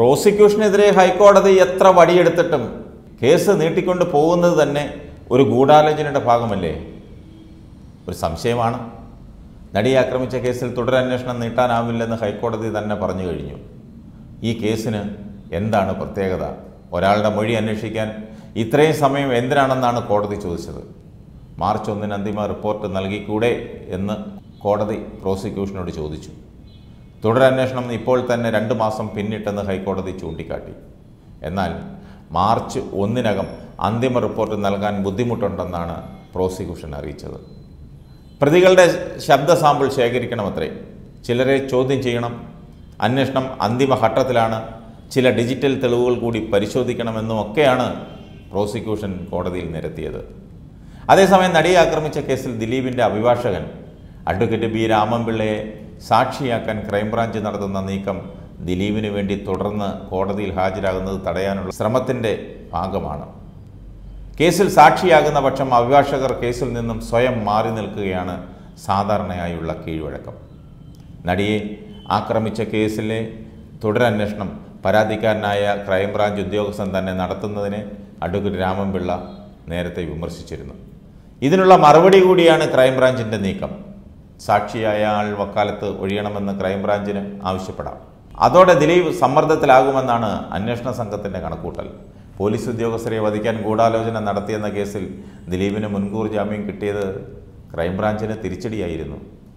പ്രോസിക്യൂഷനെതിരെ ഹൈക്കോടതി എത്ര വടിയെടുത്തിട്ടും കേസ് നീട്ടിക്കൊണ്ട് പോകുന്നത് തന്നെ ഒരു ഗൂഢാലോചനയുടെ ഭാഗമല്ലേ ഒരു സംശയമാണ് നടിയെ ആക്രമിച്ച കേസിൽ തുടരന്വേഷണം നീട്ടാനാവില്ലെന്ന് ഹൈക്കോടതി തന്നെ പറഞ്ഞു കഴിഞ്ഞു ഈ കേസിന് എന്താണ് പ്രത്യേകത ഒരാളുടെ മൊഴി അന്വേഷിക്കാൻ ഇത്രയും സമയം എന്തിനാണെന്നാണ് കോടതി ചോദിച്ചത് മാർച്ച് ഒന്നിന് അന്തിമ റിപ്പോർട്ട് നൽകിക്കൂടെ എന്ന് കോടതി പ്രോസിക്യൂഷനോട് ചോദിച്ചു തുടരന്വേഷണം ഇപ്പോൾ തന്നെ രണ്ട് മാസം പിന്നിട്ടെന്ന് ഹൈക്കോടതി ചൂണ്ടിക്കാട്ടി എന്നാൽ മാർച്ച് ഒന്നിനകം അന്തിമ റിപ്പോർട്ട് നൽകാൻ ബുദ്ധിമുട്ടുണ്ടെന്നാണ് പ്രോസിക്യൂഷൻ അറിയിച്ചത് പ്രതികളുടെ ശബ്ദ സാമ്പിൾ ശേഖരിക്കണമത്രേ ചിലരെ ചോദ്യം ചെയ്യണം അന്വേഷണം അന്തിമഘട്ടത്തിലാണ് ചില ഡിജിറ്റൽ തെളിവുകൾ കൂടി പരിശോധിക്കണമെന്നും ഒക്കെയാണ് പ്രോസിക്യൂഷൻ കോടതിയിൽ നിരത്തിയത് അതേസമയം നടിയെ ആക്രമിച്ച കേസിൽ ദിലീപിൻ്റെ അഭിഭാഷകൻ അഡ്വക്കേറ്റ് ബി രാമൻപിള്ളയെ സാക്ഷിയാക്കാൻ ക്രൈംബ്രാഞ്ച് നടത്തുന്ന നീക്കം ദിലീപിന് വേണ്ടി തുടർന്ന് കോടതിയിൽ ഹാജരാകുന്നത് തടയാനുള്ള ശ്രമത്തിൻ്റെ ഭാഗമാണ് കേസിൽ സാക്ഷിയാകുന്ന പക്ഷം അഭിഭാഷകർ കേസിൽ നിന്നും സ്വയം മാറി നിൽക്കുകയാണ് സാധാരണയായുള്ള കീഴ്വഴക്കം നടിയെ ആക്രമിച്ച കേസിലെ തുടരന്വേഷണം പരാതിക്കാരനായ ക്രൈംബ്രാഞ്ച് ഉദ്യോഗസ്ഥൻ തന്നെ നടത്തുന്നതിനെ അഡ്വക്കേറ്റ് രാമൻപിള്ള നേരത്തെ വിമർശിച്ചിരുന്നു ഇതിനുള്ള മറുപടി കൂടിയാണ് ക്രൈംബ്രാഞ്ചിൻ്റെ നീക്കം സാക്ഷിയായ ആൾ വക്കാലത്ത് ഒഴിയണമെന്ന് ക്രൈംബ്രാഞ്ചിന് ആവശ്യപ്പെടാം അതോടെ ദിലീപ് സമ്മർദ്ദത്തിലാകുമെന്നാണ് അന്വേഷണ സംഘത്തിൻ്റെ കണക്കൂട്ടൽ പോലീസ് ഉദ്യോഗസ്ഥരെ വധിക്കാൻ ഗൂഢാലോചന നടത്തിയെന്ന കേസിൽ ദിലീപിന് മുൻകൂർ ജാമ്യം കിട്ടിയത് ക്രൈംബ്രാഞ്ചിന് തിരിച്ചടിയായിരുന്നു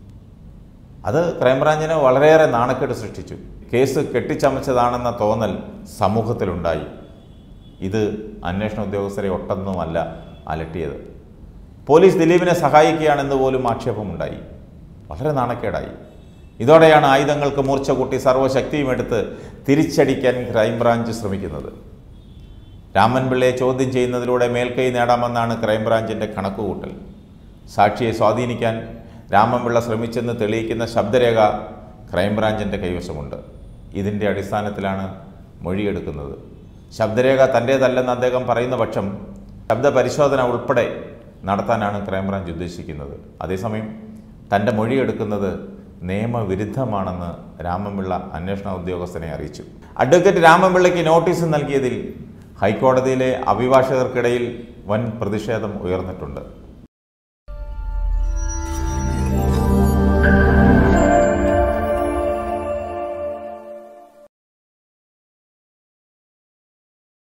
അത് ക്രൈംബ്രാഞ്ചിന് വളരെയേറെ നാണക്കേട് സൃഷ്ടിച്ചു കേസ് കെട്ടിച്ചമച്ചതാണെന്ന തോന്നൽ സമൂഹത്തിലുണ്ടായി ഇത് അന്വേഷണ ഉദ്യോഗസ്ഥരെ ഒട്ടൊന്നുമല്ല അലട്ടിയത് പോലീസ് ദിലീപിനെ സഹായിക്കുകയാണെന്ന് പോലും ആക്ഷേപമുണ്ടായി വളരെ നാണക്കേടായി ഇതോടെയാണ് ആയുധങ്ങൾക്ക് മൂർച്ച കൂട്ടി സർവ്വശക്തിയും എടുത്ത് തിരിച്ചടിക്കാൻ ക്രൈംബ്രാഞ്ച് ശ്രമിക്കുന്നത് രാമൻപിള്ളയെ ചോദ്യം ചെയ്യുന്നതിലൂടെ മേൽക്കൈ നേടാമെന്നാണ് ക്രൈംബ്രാഞ്ചിൻ്റെ കണക്കുകൂട്ടൽ സാക്ഷിയെ സ്വാധീനിക്കാൻ രാമൻപിള്ള ശ്രമിച്ചെന്ന് തെളിയിക്കുന്ന ശബ്ദരേഖ ക്രൈംബ്രാഞ്ചിൻ്റെ കൈവശമുണ്ട് ഇതിൻ്റെ അടിസ്ഥാനത്തിലാണ് മൊഴിയെടുക്കുന്നത് ശബ്ദരേഖ തൻ്റേതല്ലെന്ന് അദ്ദേഹം പറയുന്ന പക്ഷം ശബ്ദ പരിശോധന ഉൾപ്പെടെ നടത്താനാണ് ക്രൈംബ്രാഞ്ച് ഉദ്ദേശിക്കുന്നത് അതേസമയം തൻ്റെ മൊഴിയെടുക്കുന്നത് നിയമവിരുദ്ധമാണെന്ന് രാമൻപിള്ള അന്വേഷണ ഉദ്യോഗസ്ഥനെ അറിയിച്ചു അഡ്വക്കേറ്റ് രാമൻപിള്ളയ്ക്ക് നോട്ടീസ് നൽകിയതിൽ ഹൈക്കോടതിയിലെ അഭിഭാഷകർക്കിടയിൽ വൻ പ്രതിഷേധം ഉയർന്നിട്ടുണ്ട്